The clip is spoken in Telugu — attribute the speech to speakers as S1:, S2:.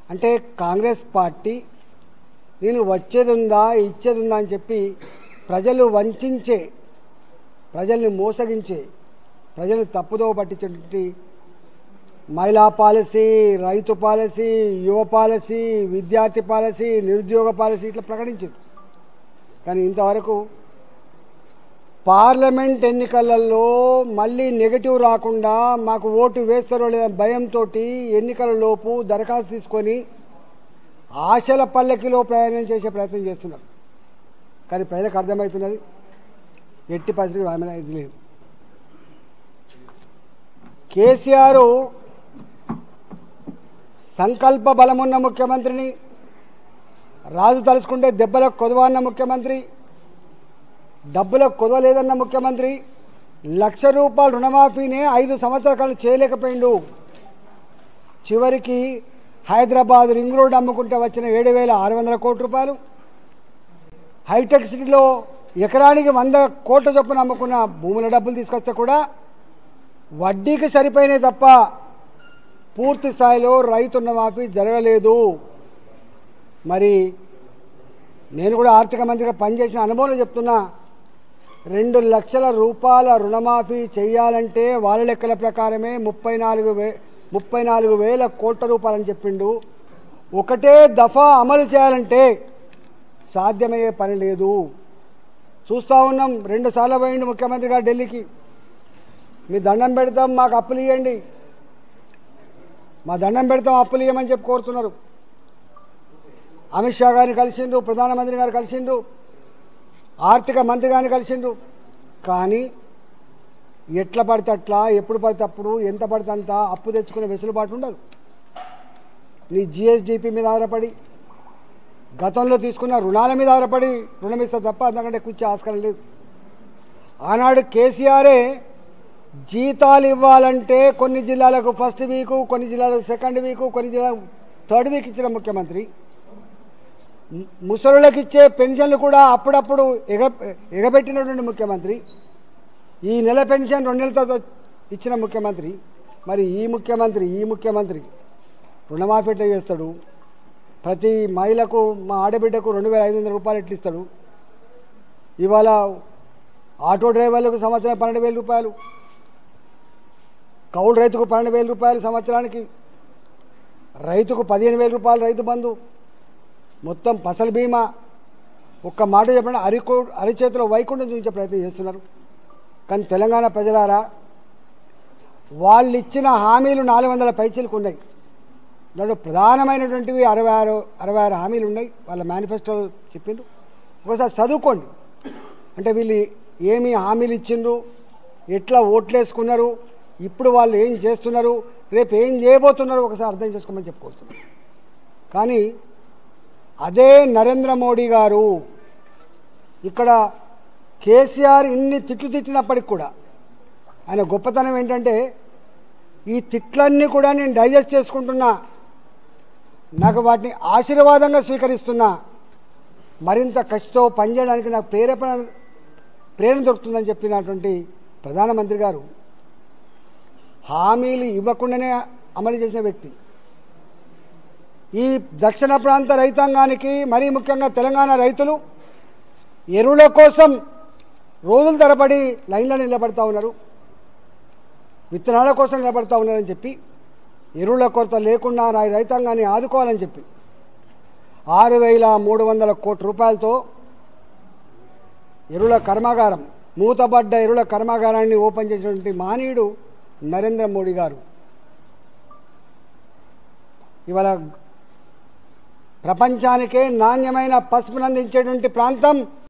S1: అంటే కాంగ్రెస్ పార్టీ నేను వచ్చేది ఉందా ఇచ్చేది ఉందా అని చెప్పి ప్రజలు వంచే ప్రజల్ని మోసగించే ప్రజల్ని తప్పుదోవ పట్టించేటువంటి మహిళా పాలసీ రైతు పాలసీ యువ పాలసీ విద్యార్థి పాలసీ నిరుద్యోగ పాలసీ ఇట్లా ప్రకటించారు కానీ ఇంతవరకు పార్లమెంట్ ఎన్నికలలో మళ్ళీ నెగటివ్ రాకుండా మాకు ఓటు వేస్తారో లేదా భయంతో ఎన్నికల లోపు దరఖాస్తు తీసుకొని ఆశల పల్లకిలో ప్రయాణం చేసే ప్రయత్నం చేస్తున్నారు కానీ ప్రజలకు అర్థమవుతున్నది ఎట్టి పరిస్థితి ఆమె ఇది లేదు కేసీఆర్ సంకల్ప బలమున్న ముఖ్యమంత్రిని రాజు తలుచుకుంటే దెబ్బలకు కొదవన్న ముఖ్యమంత్రి డబ్బులకు కుదవలేదన్న ముఖ్యమంత్రి లక్ష రూపాయల రుణమాఫీనే ఐదు సంవత్సరాల కాలం చేయలేకపోయిండు చివరికి హైదరాబాద్ రింగ్ రోడ్ అమ్ముకుంటే వచ్చిన ఏడు వేల ఆరు వందల కోట్ల రూపాయలు హైటెక్ సిటీలో ఎకరానికి వంద కోట్ల చొప్పున అమ్ముకున్న భూముల డబ్బులు తీసుకొస్తే కూడా వడ్డీకి సరిపోయినాయి తప్ప పూర్తి స్థాయిలో రైతు రుణమాఫీ జరగలేదు మరి నేను కూడా ఆర్థిక మంత్రిగా పనిచేసిన అనుభవంలో చెప్తున్నా రెండు లక్షల రూపాయల రుణమాఫీ చేయాలంటే వాళ్ళ లెక్కల ప్రకారమే ముప్పై నాలుగు వే ముప్పై నాలుగు వేల కోట్ల రూపాయలని చెప్పిండు ఒకటే దఫా అమలు చేయాలంటే సాధ్యమయ్యే పని లేదు చూస్తూ ఉన్నాం రెండు సార్లు పోయిండు ముఖ్యమంత్రి గారు ఢిల్లీకి మీ దండం పెడతాం మాకు అప్పులు ఇవ్వండి మా దండం పెడతాం అప్పులు ఇవ్వమని చెప్పి కోరుతున్నారు అమిత్ షా గారిని కలిసిండ్రు ప్రధానమంత్రి గారు కలిసిండ్రు ఆర్థిక మంత్రి గారిని కలిసిండ్రు కానీ ఎట్లా పడితే అట్లా ఎప్పుడు పడితే అప్పుడు ఎంత పడితే అంత అప్పు తెచ్చుకునే వెసులుబాటు ఉండదు నీ జిఎస్డిపి మీద ఆధారపడి గతంలో తీసుకున్న రుణాల మీద ఆధారపడి రుణం ఇస్తా తప్ప అంతకంటే కూర్చే ఆస్కారం లేదు ఆనాడు కేసీఆరే జీతాలు ఇవ్వాలంటే కొన్ని జిల్లాలకు ఫస్ట్ వీకు కొన్ని జిల్లాలకు సెకండ్ వీకు కొన్ని జిల్లాలకు థర్డ్ వీక్ ఇచ్చిన ముఖ్యమంత్రి ము- ముసలులకు ఇచ్చే పెన్షన్లు కూడా అప్పుడప్పుడు ఎగ ఎగబెట్టినటువంటి ముఖ్యమంత్రి ఈ నెల పెన్షన్ రెండు నెలలతో ఇచ్చిన ముఖ్యమంత్రి మరి ఈ ముఖ్యమంత్రి ఈ ముఖ్యమంత్రి రుణమాఫీ ఎట్లా చేస్తాడు ప్రతి మహిళకు మా ఆడబిడ్డకు రెండు వేల ఐదు వందల రూపాయలు ఎట్లా ఇస్తాడు ఇవాళ ఆటో డ్రైవర్లకు సంవత్సరం పన్నెండు వేల రూపాయలు కౌలు రైతుకు పన్నెండు వేల రూపాయలు సంవత్సరానికి రైతుకు పదిహేను వేల రూపాయలు రైతు బంధు మొత్తం ఫసల్ బీమా ఒక్క మాట చెప్పండి అరికో అరిచేతిలో వైకుంఠం చూపించే ప్రయత్నం చేస్తున్నారు కానీ తెలంగాణ ప్రజలారా వాళ్ళు ఇచ్చిన హామీలు నాలుగు వందల పైచీలకు ఉన్నాయి దాంట్లో ప్రధానమైనటువంటివి అరవై ఆరు అరవై ఆరు హామీలు ఉన్నాయి వాళ్ళ మేనిఫెస్టోలో చెప్పిండ్రు ఒకసారి చదువుకోండి అంటే వీళ్ళు ఏమి హామీలు ఇచ్చిండ్రు ఎట్లా ఓట్లేసుకున్నారు ఇప్పుడు వాళ్ళు ఏం చేస్తున్నారు రేపు ఏం చేయబోతున్నారు ఒకసారి అర్థం చేసుకోమని చెప్పుకోవచ్చు కానీ అదే నరేంద్ర మోడీ గారు ఇక్కడ కేసీఆర్ ఇన్ని తిట్లు తిట్టినప్పటికి కూడా ఆయన గొప్పతనం ఏంటంటే ఈ తిట్లన్నీ కూడా నేను డైజెస్ట్ చేసుకుంటున్నా నాకు వాటిని ఆశీర్వాదంగా స్వీకరిస్తున్నా మరింత కసితో పనిచేయడానికి నాకు ప్రేరేపణ ప్రేరణ దొరుకుతుందని చెప్పినటువంటి ప్రధానమంత్రి గారు హామీలు ఇవ్వకుండానే అమలు చేసిన వ్యక్తి ఈ దక్షిణ ప్రాంత రైతాంగానికి మరీ ముఖ్యంగా తెలంగాణ రైతులు ఎరువుల కోసం రోజుల తరబడి లైన్లో నిలబడతా ఉన్నారు విత్తనాల కోసం నిలబడతా ఉన్నారని చెప్పి ఎరువుల కొరత లేకుండా నా రైతాంగాన్ని ఆదుకోవాలని చెప్పి ఆరు వేల మూడు వందల కోట్ల రూపాయలతో ఎరువుల కర్మాగారం మూతబడ్డ ఎరువుల కర్మాగారాన్ని ఓపెన్ చేసినటువంటి మానీయుడు నరేంద్ర మోడీ గారు ఇవాళ ప్రపంచానికే నాణ్యమైన పసుపునందించేటువంటి ప్రాంతం